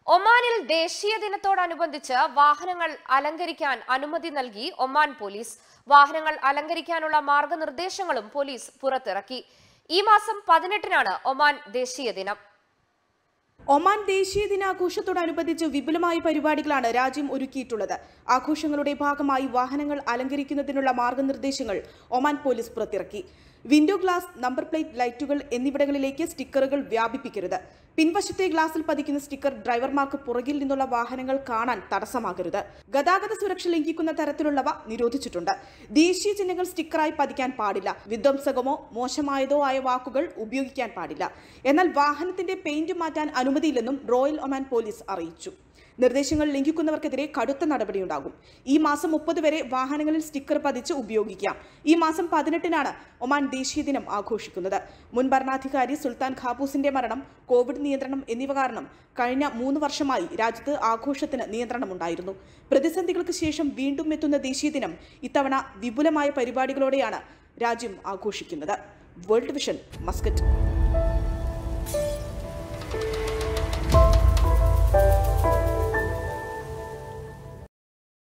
ഒമാനിൽ ദേശീയ ദിനത്തോടനുബന്ധിച്ച് വാഹനങ്ങൾ അലങ്കരിക്കാൻ അനുമതി നൽകി ഒമാൻ പോലീസ് വാഹനങ്ങൾ അലങ്കരിക്കാനുള്ള മാർഗനിർദ്ദേശങ്ങളും പോലീസ് പുറത്തിറക്കി ഈ മാസം പതിനെട്ടിനാണ് ഒമാൻ ദേശീയ ദിനം ഒമാൻ ദേശീയ ദിനാഘോഷത്തോടനുബന്ധിച്ച് വിപുലമായ പരിപാടികളാണ് രാജ്യം ഒരുക്കിയിട്ടുള്ളത് ആഘോഷങ്ങളുടെ ഭാഗമായി വാഹനങ്ങൾ അലങ്കരിക്കുന്നതിനുള്ള മാർഗനിർദ്ദേശങ്ങൾ ഒമാൻ പോലീസ് പുറത്തിറക്കി വിൻഡോ ഗ്ലാസ് നമ്പർ പ്ലേറ്റ് ലൈറ്റുകൾ എന്നിവിടങ്ങളിലേക്ക് സ്റ്റിക്കറുകൾ വ്യാപിപ്പിക്കരുത് പിൻവശത്തെ ഗ്ലാസിൽ പതിക്കുന്ന സ്റ്റിക്കർ ഡ്രൈവർമാർക്ക് പുറകിൽ നിന്നുള്ള വാഹനങ്ങൾ കാണാൻ തടസ്സമാകരുത് ഗതാഗത സുരക്ഷ ലംഘിക്കുന്ന തരത്തിലുള്ളവ നിരോധിച്ചിട്ടുണ്ട് ദേശീയ ചിഹ്നങ്ങൾ സ്റ്റിക്കറായി പതിക്കാൻ പാടില്ല വിധ്വംസകമോ മോശമായതോ ആയ വാക്കുകൾ ഉപയോഗിക്കാൻ പാടില്ല എന്നാൽ വാഹനത്തിന്റെ പെയിന്റ് മാറ്റാൻ അനുമതിയില്ലെന്നും റോയൽ ഒമാൻ പോലീസ് അറിയിച്ചു നിർദ്ദേശങ്ങൾ ലംഘിക്കുന്നവർക്കെതിരെ കടുത്ത നടപടിയുണ്ടാകും ഈ മാസം മുപ്പത് വരെ വാഹനങ്ങളിൽ സ്റ്റിക്കർ പതിച്ച് ഉപയോഗിക്കാം ഈ മാസം പതിനെട്ടിനാണ് ഒമാൻ ദേശീയ ദിനം ആഘോഷിക്കുന്നത് മുൻ ഭരണാധികാരി സുൽത്താൻ ഖാബൂസിന്റെ മരണം കോവിഡ് നിയന്ത്രണം എന്നിവ കാരണം കഴിഞ്ഞ മൂന്ന് വർഷമായി രാജ്യത്ത് ആഘോഷത്തിന് നിയന്ത്രണമുണ്ടായിരുന്നു പ്രതിസന്ധികൾക്ക് ശേഷം വീണ്ടും എത്തുന്ന ദേശീയ ദിനം ഇത്തവണ വിപുലമായ പരിപാടികളോടെയാണ് രാജ്യം ആഘോഷിക്കുന്നത് വേൾഡ് വിഷൻ മസ്കറ്റ്